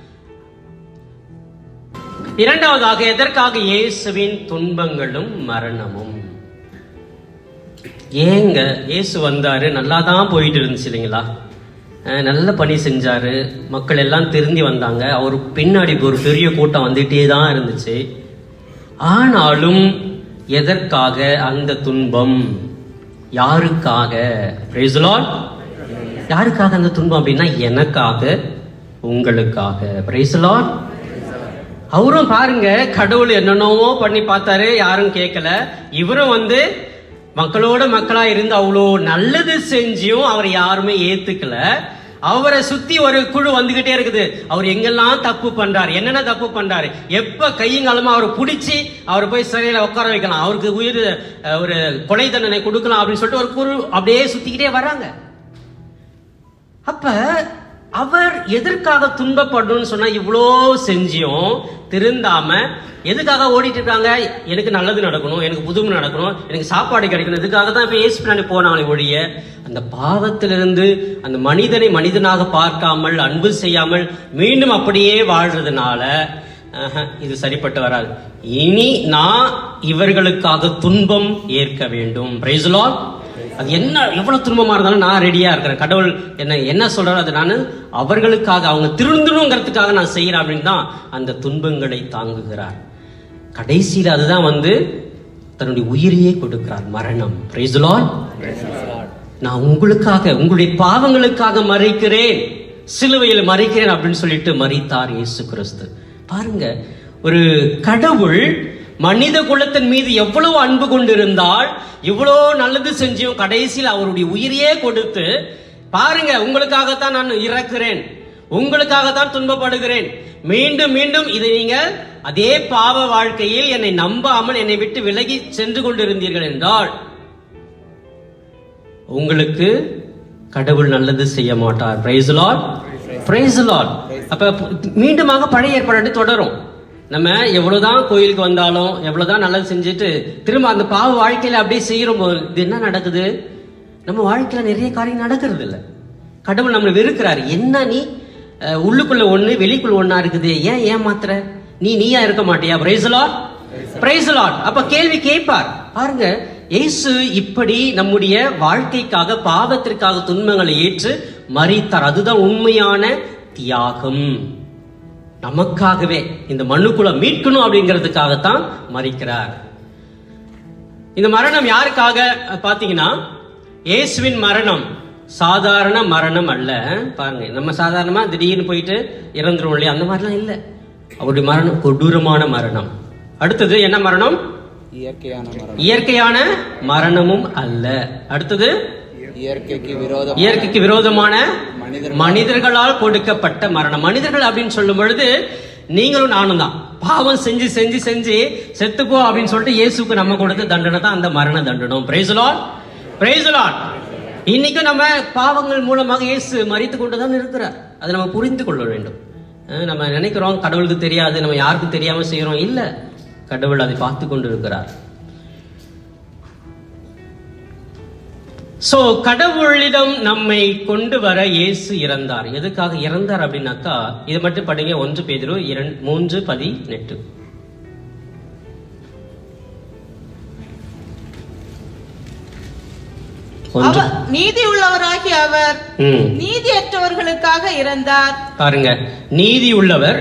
இரண்டாவதாக எதற்காக இயேசுவின் துன்பங்களும் மரணமும் ஏங்க இயேசு வந்தாரு நல்லா தான் போயிட்டு இருந்துச்சு இல்லைங்களா அஹ் நல்ல பணி செஞ்சாரு மக்கள் எல்லாம் திருந்தி வந்தாங்க அவர் பின்னாடி ஒரு பெரிய கூட்டம் வந்துட்டே தான் இருந்துச்சு ஆனாலும் எதற்காக அந்த துன்பம் யாருக்காக Praise the Lord. யாருக்காக அந்த துன்பம் அப்படின்னா எனக்காக உங்களுக்காக Praise the Lord. அவரும் பாருங்க கடவுள் என்னென்னவோ பண்ணி பார்த்தாரு யாரும் கேட்கல இவரும் வந்து மக்களோட மக்களா இருந்து அவ்வளோ நல்லது செஞ்சியும் அவர் யாருமே ஏத்துக்கல அவரை சுத்தி ஒரு குழு வந்துகிட்டே இருக்குது அவர் எங்கெல்லாம் தப்பு பண்றாரு என்னென்ன தப்பு பண்றாரு எப்ப கையங்காலமா அவரை பிடிச்சி அவரை போய் சிறையில உட்கார வைக்கலாம் அவருக்கு உயிர் அஹ், ஒரு கொலை தண்டனை கொடுக்கலாம் அப்படின்னு சொல்லிட்டு ஒரு குழு அப்படியே சுத்திக்கிட்டே வராங்க அப்ப அவர் எதற்காக துன்பப்படணும்னு சொன்னா இவ்வளோ செஞ்சியும் திருந்தாம எதுக்காக ஓடிட்டு இருக்காங்க எனக்கு நல்லது நடக்கணும் எனக்கு புதுமை நடக்கணும் எனக்கு சாப்பாடு கிடைக்கணும் இதுக்காக தான் இப்ப ஏசு பின்னாடி போனாங்களே ஒழிய அந்த பாவத்திலிருந்து அந்த மனிதனை மனிதனாக பார்க்காமல் அன்பு செய்யாமல் மீண்டும் அப்படியே வாழ்றதுனால ஆஹா, இது சரிப்பட்டு வராது இனி நான் இவர்களுக்காக துன்பம் ஏற்க வேண்டும் Praise the Lord. அது என்ன எவ்வளவு துன்பமா இருந்தாலும் நான் ரெடியா இருக்கிறேன் கடவுள் என்ன என்ன சொல்றாரோ அதை நான் அவர்களுக்காக அவங்க திருந்தணுங்கிறதுக்காக நான் செய்யறேன் அப்படின்னு தான் அந்த துன்பங்களை தாங்குகிறார் கடைசியில அதுதான் வந்து தன்னுடைய உயிரையே கொடுக்கிறார் மரணம் Praise the Lord. நான் உங்களுக்காக உங்களுடைய பாவங்களுக்காக மறிக்கிறேன் சிலுவையில் மறிக்கிறேன் அப்படின்னு சொல்லிட்டு மறித்தார் இயேசு கிறிஸ்து பாருங்க ஒரு கடவுள் மனித குலத்தின் மீது எவ்வளவு அன்பு கொண்டிருந்தால் இவ்வளோ நல்லது செஞ்சும் கடைசியில் அவருடைய உயிரையே கொடுத்து பாருங்க உங்களுக்காகத்தான் நான் இறக்குறேன் உங்களுக்காகத்தான் துன்பப்படுகிறேன் மீண்டும் மீண்டும் இதை நீங்க அதே பாவ வாழ்க்கையில் என்னை நம்பாமல் என்னை விட்டு விலகி சென்று கொண்டிருந்தீர்கள் என்றால் உங்களுக்கு கடவுள் நல்லது செய்ய மாட்டார் பிரைஸ் லார்ட் பிரைஸ் லார்ட் அப்ப மீண்டுமாக பழைய ஏற்பாடு தொடரும் நம்ம எவ்வளவுதான் கோயிலுக்கு வந்தாலும் எவ்வளவுதான் நல்லது செஞ்சுட்டு திரும்ப அந்த பாவ வாழ்க்கையில அப்படியே செய்யறோம் போது இது என்ன நடக்குது நம்ம வாழ்க்கையில நிறைய காரியம் நடக்கிறது இல்ல கடவுள் நம்மளை வெறுக்கிறாரு என்ன நீ அஹ், உள்ளுக்குள்ள ஒண்ணு வெளிக்குள்ள ஒண்ணா இருக்குது ஏன் ஏமாத்துற நீ நீயா இருக்க மாட்டியா பிரைஸ் லார்ட் பிரைஸ் லார்ட் அப்ப கேள்வி கேட்பார் பாருங்க இயேசு இப்படி நம்முடைய வாழ்க்கைக்காக பாவத்திற்காக துன்பங்களை ஏற்று மறித்தார் அதுதான் உண்மையான தியாகம் நமக்காகவே இந்த மண்ணுக்குள்ள மீட்கணும் அப்படிங்கிறதுக்காகத்தான் மறிக்கிறார் இந்த மரணம் யாருக்காக அஹ், பாத்தீங்கன்னா இயேசுவின் மரணம் சாதாரண மரணம் அல்ல பாருங்க நம்ம சாதாரணமா திடீர்னு போயிட்டு இறந்துருவோம் இல்லையா அந்த மாதிரிலாம் இல்ல அவருடைய மரணம் கொடூரமான மரணம் அடுத்தது என்ன மரணம் இயற்கையான மரணம் இயற்கையான மரணமும் அல்ல அடுத்தது இயற்கைக்கு விரோதம் இயற்கைக்கு விரோதமான மனிதர் மனிதர்களால் கொடுக்கப்பட்ட மரணம் மனிதர்கள் அப்படின்னு சொல்லும் பொழுது நீங்களும் நானும் தான் பாவம் செஞ்சு செஞ்சு செஞ்சு செத்துப்போ அப்படின்னு சொல்லிட்டு இயேசுக்கு நம்ம கொடுத்த தண்டனை தான் அந்த மரண தண்டனம் பிரைசலான் பிரைசலான் இன்னைக்கு நம்ம பாவங்கள் மூலமாக இயேசு மறித்து கொண்டு தான் இருக்கிறார் அதை நம்ம புரிந்து கொள்ள வேண்டும் அஹ் நம்ம நினைக்கிறோம் கடவுளுக்கு தெரியாது நம்ம யாருக்கும் தெரியாம செய்யறோம் இல்ல கடவுள் அதை பார்த்து கொண்டு இருக்கிறார் சோ கடவுளிடம் நம்மை கொண்டு வர இயேசு இறந்தார் எதுக்காக இறந்தார் அப்படின்னாக்கா இது மட்டும் படிங்க ஒன்று பேதிரு இரண்டு மூன்று பதினெட்டு ஒன்று அவர் நீதி உள்ளவராகிய அவர் ம் நீதியற்றவர்களுக்காக இறந்தார் பாருங்க நீதி உள்ளவர்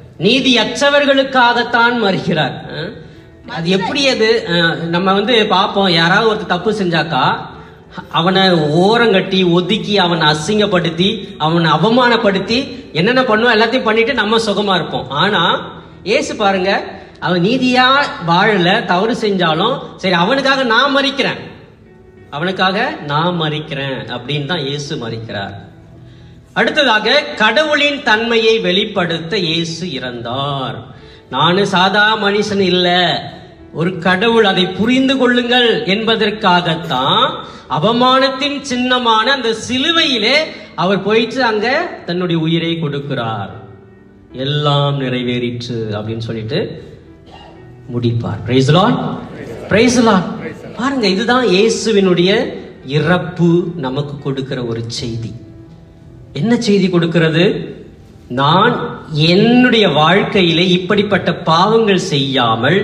நீதியற்றவர்களுக்காகத்தான் மறிக்கிறார் அஹ், அது எப்படி அது அஹ், நம்ம வந்து பார்ப்போம் யாராவது ஒருத்தர் தப்பு செஞ்சாக்கா அவனை ஓரங்கட்டி ஒதுக்கி அவனை அசிங்கப்படுத்தி அவனை அவமானப்படுத்தி என்னென்ன பண்ணுவோம் எல்லாத்தையும் பண்ணிட்டு நம்ம சுகமா இருப்போம் ஆனா ஏசு பாருங்க அவன் நீதியா வாழல தவறு செஞ்சாலும் சரி அவனுக்காக நான் மறிக்கிறேன் அவனுக்காக நான் மறிக்கிறேன் அப்படின்னு தான் இயேசு மறிக்கிறார் அடுத்ததாக கடவுளின் தன்மையை வெளிப்படுத்த இயேசு இறந்தார் நானு சாதா மனுஷன் இல்ல ஒரு கடவுள் அதை புரிந்து கொள்ளுங்கள் என்பதற்காகத்தான் அவமானத்தின் சின்னமான அந்த சிலுவையிலே அவர் போயிட்டு அங்க தன்னுடைய உயிரை கொடுக்கிறார் எல்லாம் நிறைவேறிற்று அப்படின்னு சொல்லிட்டு முடிப்பார் பிரைஸ் லார்ட் பிரைஸ் லார்ட் பாருங்க இதுதான் இயேசுவினுடைய இறப்பு நமக்கு கொடுக்கிற ஒரு செய்தி என்ன செய்தி கொடுக்கிறது நான் என்னுடைய வாழ்க்கையிலே இப்படிப்பட்ட பாவங்கள் செய்யாமல்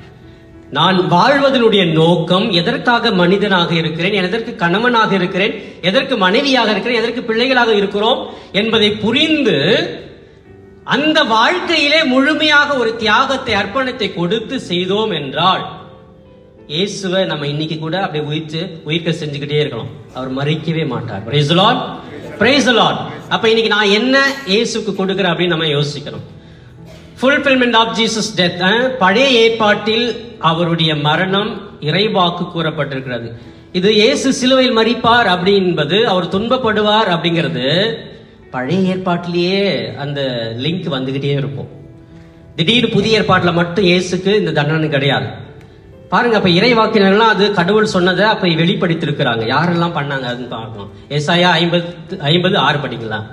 நான் வாழ்வதனுடைய நோக்கம் எதற்காக மனிதனாக இருக்கிறேன் எதற்கு கணவனாக இருக்கிறேன் எதற்கு மனைவியாக இருக்கிறேன் எதற்கு பிள்ளைகளாக இருக்கிறோம் என்பதை புரிந்து அந்த வாழ்க்கையிலே முழுமையாக ஒரு தியாகத்தை அர்ப்பணத்தை கொடுத்து செய்தோம் என்றால் இயேசுவை நம்ம இன்னைக்கு கூட அப்படியே உயிர்த்து உயிர்க்க செஞ்சுக்கிட்டே இருக்கணும் அவர் மறிக்கவே மாட்டார் பிரைஸ் லார்ட் பிரைஸ் லார்ட் அப்ப இன்னைக்கு நான் என்ன இயேசுக்கு கொடுக்கிறேன் அப்படின்னு நம்ம யோசிக்கணும் ஃபுல்ஃபில்மெண்ட் ஆஃப் ஜீசஸ் டெத் பழைய ஏற்பாட்டில் அவருடைய மரணம் இறைவாக்கு கூறப்பட்டிருக்கிறது இது இயேசு சிலுவையில் மறிப்பார் அப்படி என்பது அவர் துன்பப்படுவார் அப்படிங்கிறது பழைய ஏற்பாட்டிலேயே அந்த லிங்க் வந்துகிட்டே இருக்கும் திடீர்னு புதிய ஏற்பாட்டுல மட்டும் இயேசுக்கு இந்த தண்டனை கிடையாது பாருங்க அப்ப இறைவாக்கினர்லாம் அது கடவுள் சொன்னதை அப்ப வெளிப்படுத்திருக்கிறாங்க யாரெல்லாம் பண்ணாங்க அதுன்னு பார்க்கலாம் ஏசாயா ஐம்பது ஐம்பது ஆறு படிக்கலாம்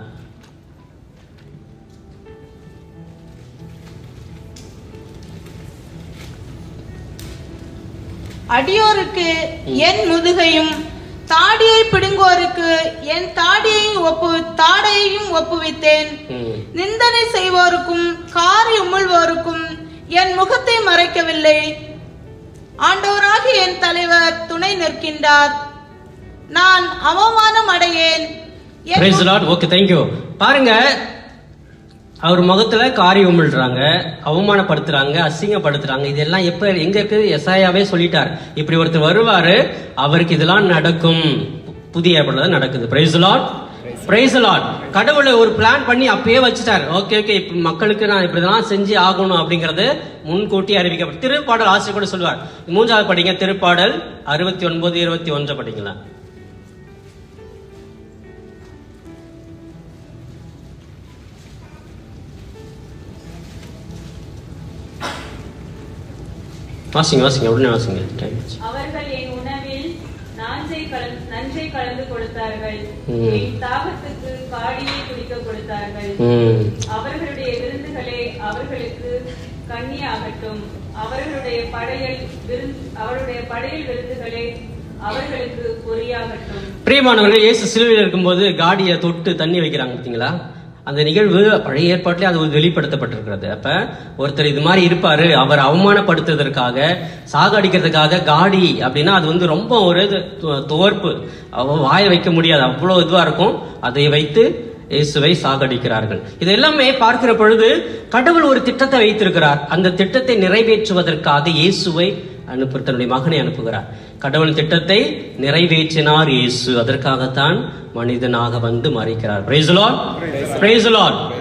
அடியோருக்கு என் முதுகையும் தாடியை பிடுங்கோருக்கு என் தாடியையும் ஒப்பு தாடையையும் ஒப்புவித்தேன் ம். நிந்தனை செய்வோருக்கும் காரி உமிழ்வோருக்கும் என் முகத்தை மறைக்கவில்லை ஆண்டவராகிய என் தலைவர் துணை நிற்கின்றார் நான் அவமானம் அடையேன் என் பிரைஸ் லார்ட் ஓகே தேங்க்யூ பாருங்க அவர் முகத்துல காரி உமிழ்றாங்க அவமானப்படுத்துறாங்க அசிங்கப்படுத்துறாங்க இதெல்லாம் எப்ப எங்க இருக்கு எஸ்ஐயாவே சொல்லிட்டார் இப்படி ஒருத்தர் வருவாரு அவருக்கு இதெல்லாம் நடக்கும் புதிய ஏற்பாடுல தான் நடக்குது பிரைஸ் லார்ட் பிரைஸ் லார்ட் கடவுளை ஒரு பிளான் பண்ணி அப்பயே வச்சுட்டாரு ஓகே ஓகே இப்ப மக்களுக்கு நான் இப்படிதான் செஞ்சு ஆகணும் அப்படிங்கறது முன்கூட்டி அறிவிக்கப்படும் திருப்பாடல் ஆசிரியர் கூட சொல்லுவார் மூன்றாவது படிங்க திருப்பாடல் அறுபத்தி ஒன்பது இருபத்தி ஒன்று படிங்களா வாசிங்க வாசிங்க உடனே வாசிங்க டைம் ஆச்சு. அவர்கள் என் உணவில் நாஞ்சை கலந்து நஞ்சை கலந்து கொடுத்தார்கள் ம். என் தாகத்துக்கு காடியை குடிக்க கொடுத்தார்கள் ம் அவர்களுடைய விருந்துகளே அவர்களுக்கு கண்ணியாகட்டும் அவர்களுடைய படையல் விருந்து அவருடைய படையல் விருந்துகளே அவர்களுக்கு பொறியாகட்டும் பிரியமானவர்கள் இயேசு சிலுவையில் இருக்கும்போது காடியை தொட்டு தண்ணி வைக்கிறாங்க பார்த்தீங்களா அந்த நிகழ்வு பழைய ஏற்பாட்டிலே அது ஒரு வெளிப்படுத்தப்பட்டிருக்கிறது அப்ப ஒருத்தர் இது மாதிரி இருப்பாரு அவர் அவமானப்படுத்துவதற்காக சாகடிக்கிறதுக்காக காடி அப்படின்னா அது வந்து ரொம்ப ஒரு இது து- துவர்ப்பு அவ வாய வைக்க முடியாது அவ்வளவு இதுவா இருக்கும் அதை வைத்து இயேசுவை சாகடிக்கிறார்கள் இது எல்லாமே பார்க்கிற பொழுது கடவுள் ஒரு திட்டத்தை வைத்திருக்கிறார் அந்த திட்டத்தை நிறைவேற்றுவதற்காக இயேசுவை அனுப்பு தன்னுடைய மகனை அனுப்புகிறார் கடவுள் திட்டத்தை நிறைவேற்றினார் இயேசு அதற்காகத்தான் மனிதனாக வந்து மறைக்கிறார் Praise the Lord. Praise the Lord.